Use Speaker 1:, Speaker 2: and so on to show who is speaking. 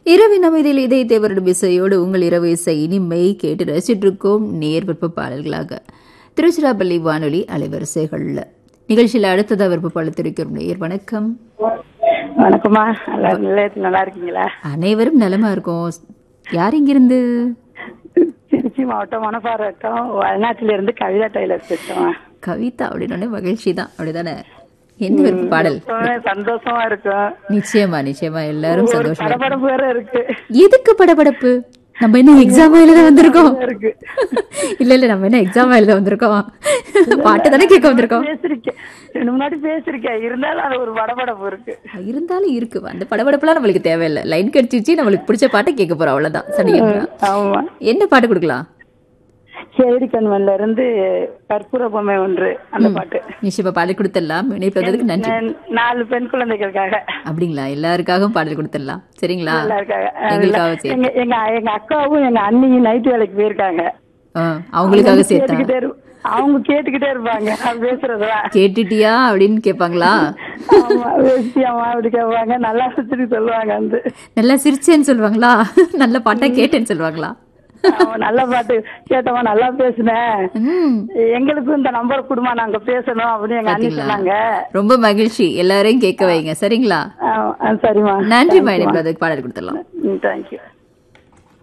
Speaker 1: இரவின் அமைதியில் இதய தேவருடைய இசையோடு உங்கள் இரவு இசை இனிமை கேட்டு ரசிச்சுட்டு இருக்கோம் நேர் விருப்ப பாடல்களாக திருச்சிராப்பள்ளி வானொலி அலைவரிசைகள்ல நிகழ்ச்சியில் அடுத்ததா விருப்ப பாடத்திருக்கிறோம் நேர் வணக்கம்
Speaker 2: வணக்கம்மா நல்லா நிலையத்தில் நல்லா இருக்கீங்களா
Speaker 1: அனைவரும் நலமா இருக்கும் யார் இங்கிருந்து
Speaker 2: திருச்சி மாவட்டம் மணப்பாறை வட்டம் வயநாட்டில இருந்து கவிதா டெய்லர் பேசுறேன்
Speaker 1: கவிதா அப்படின்னே மகிழ்ச்சி தான் அப்படிதானே என்ன விருப்ப பாடல்
Speaker 2: எப்பவுமே சந்தோஷமா இருக்கும்
Speaker 1: நிச்சயமா நிச்சயமா எல்லாரும்
Speaker 2: ஒரு
Speaker 1: சந்தோஷமா
Speaker 2: படபடப்பு வேற இருக்கு
Speaker 1: எதுக்கு படபடப்பு நம்ம என்ன எக்ஸாம் எழுத வந்திருக்கோம்
Speaker 2: இருக்கு
Speaker 1: இல்ல இல்ல நம்ம என்ன எக்ஸாம் எழுத வந்திருக்கோம் பாட்டு தானே கேட்க வந்திருக்கோம்
Speaker 2: பேசிருக்கேன் ரெண்டு முன்னாடி பேசிருக்கேன் இருந்தாலும் அது ஒரு படபடப்பு இருக்கு
Speaker 1: இருந்தாலும் இருக்கு அந்த படபடப்புலாம் நம்மளுக்கு தேவையில்லை லைன் கிடைச்சிச்சு நம்மளுக்கு பிடிச்ச பாட்டை கேட்க போறோம் அவ்வளவுதான் சரிங்களா
Speaker 2: ஆமா
Speaker 1: என்ன பாட்டு கொடுக்கலாம்
Speaker 2: சேடி கண்மன்ல இருந்து கற்பூர பொம்மை ஒன்று அந்த பாட்டு
Speaker 1: நிச்சயமா பாடல் கொடுத்துடலாம் இணைப்பு வந்ததுக்கு நன்றி
Speaker 2: நா- நாலு பெண் குழந்தைகளுக்காக
Speaker 1: அப்படிங்களா எல்லாருக்காகவும் பாடல் கொடுத்துடலாம் சரிங்களா
Speaker 2: எல்லாருக்காக
Speaker 1: எங்களுக்காக சேர்த்து
Speaker 2: எங்க எங்க எங்க அக்காவும் எங்க அண்ணியும் நைட் வேலைக்கு போயிருக்காங்க
Speaker 1: ஆ, அவங்களுக்காக சேர்த்தா
Speaker 2: கேட்டுக்கிட்டே இரு- அவங்க கேட்டுக்கிட்டே இருப்பாங்க நான் பேசுறதெல்லாம்
Speaker 1: கேட்டுட்டியா அப்படின்னு கேட்பாங்களா
Speaker 2: ஆமா பேசியாமா அப்படி கேட்பாங்க நல்லா சுத்தி சொல்லுவாங்க வந்து
Speaker 1: நல்லா சிரிச்சேன்னு சொல்லுவாங்களா நல்ல பாட்டா கேட்டேன்னு சொல்லுவாங்களா
Speaker 2: ஆமா, நல்ல பாட்டு கேட்டவா நல்லா பேசுனேன்
Speaker 1: ம்
Speaker 2: எங்களுக்கும் இந்த நம்பர் கொடுமா நாங்க பேசணும் அப்படின்னு எங்க அண்ணி சொன்னாங்க
Speaker 1: ரொம்ப மகிழ்ச்சி எல்லாரையும் கேட்க வைங்க சரிங்களா
Speaker 2: ஆ, ஆ, சரிம்மா
Speaker 1: நன்றி மேடம் அதுக்கு பாடல் கொடுத்துடலாம்
Speaker 2: தேங்க்யூ